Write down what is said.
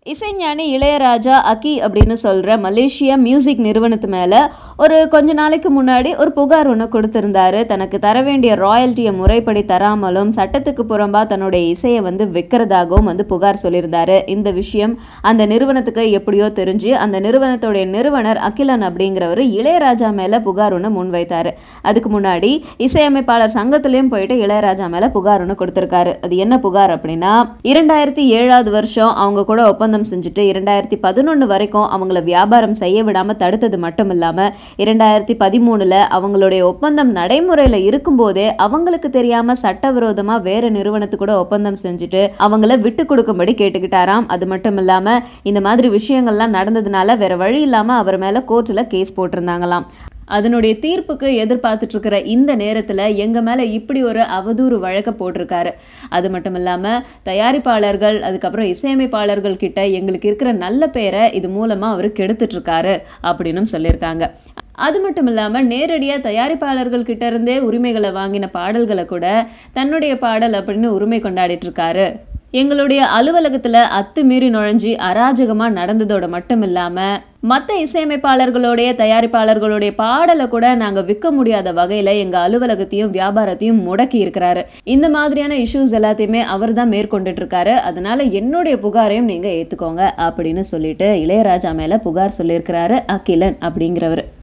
இசைஞானி இளையராஜா அக்கி அப்படின்னு சொல்கிற மலேசியா மியூசிக் நிறுவனத்து மேலே ஒரு கொஞ்ச நாளைக்கு முன்னாடி ஒரு புகார் ஒன்று கொடுத்துருந்தாரு தனக்கு தர வேண்டிய ராயல்ட்டியை முறைப்படி தராமலும் சட்டத்துக்கு புறம்பாக தன்னுடைய இசையை வந்து விற்கிறதாகவும் வந்து புகார் சொல்லியிருந்தாரு இந்த விஷயம் அந்த நிறுவனத்துக்கு எப்படியோ தெரிஞ்சு அந்த நிறுவனத்துடைய நிறுவனர் அகிலன் அப்படிங்கிறவர் இளையராஜா மேலே புகார் ஒன்று முன்வைத்தார் அதுக்கு முன்னாடி இசையமைப்பாளர் சங்கத்திலையும் போயிட்டு இளையராஜா மேலே புகார் ஒன்று கொடுத்துருக்காரு அது என்ன புகார் அப்படின்னா இரண்டாயிரத்தி ஏழாவது வருஷம் அவங்க கூட ஒப்பந்தம் செஞ்சுட்டு இரண்டாயிரத்தி பதினொன்று வரைக்கும் அவங்கள வியாபாரம் செய்ய விடாமல் தடுத்தது மட்டும் இல்லாமல் இரண்டாயிரத்தி பதிமூணில் அவங்களுடைய ஒப்பந்தம் நடைமுறையில் இருக்கும்போதே அவங்களுக்கு தெரியாமல் சட்டவிரோதமாக வேறு நிறுவனத்து கூட ஒப்பந்தம் செஞ்சுட்டு அவங்கள விட்டு கொடுக்கும்படி கேட்டுக்கிட்டாராம் அது மட்டும் இல்லாமல் இந்த மாதிரி விஷயங்கள்லாம் நடந்ததுனால வேற வழி இல்லாமல் அவர் மேலே கோர்ட்டில் கேஸ் போட்டிருந்தாங்களாம் அதனுடைய தீர்ப்புக்கு எதிர்பார்த்துட்டு இருக்கிற இந்த நேரத்தில் எங்கள் மேலே இப்படி ஒரு அவதூறு வழக்க போட்டிருக்காரு அது மட்டும் இல்லாமல் தயாரிப்பாளர்கள் அதுக்கப்புறம் இசையமைப்பாளர்கள் கிட்ட எங்களுக்கு இருக்கிற நல்ல பேரை இது மூலமாக அவர் கெடுத்துட்ருக்காரு அப்படின்னு சொல்லியிருக்காங்க அது மட்டும் இல்லாமல் நேரடியாக தயாரிப்பாளர்கள் கிட்ட இருந்தே உரிமைகளை வாங்கின பாடல்களை கூட தன்னுடைய பாடல் அப்படின்னு உரிமை கொண்டாடிட்டு இருக்காரு எங்களுடைய அலுவலகத்தில் அத்துமீறி நுழைஞ்சி அராஜகமாக நடந்ததோட மட்டும் இல்லாமல் மற்ற இசையமைப்பாளர்களுடைய தயாரிப்பாளர்களுடைய பாடலை கூட நாங்கள் விற்க முடியாத வகையில் எங்கள் அலுவலகத்தையும் வியாபாரத்தையும் முடக்கி இருக்கிறாரு இந்த மாதிரியான இஷ்யூஸ் எல்லாத்தையுமே அவர் தான் மேற்கொண்டுட்டு இருக்காரு அதனால என்னுடைய புகாரையும் நீங்கள் ஏற்றுக்கோங்க அப்படின்னு சொல்லிட்டு இளையராஜா மேலே புகார் சொல்லியிருக்கிறாரு அகிலன் அப்படிங்கிறவர்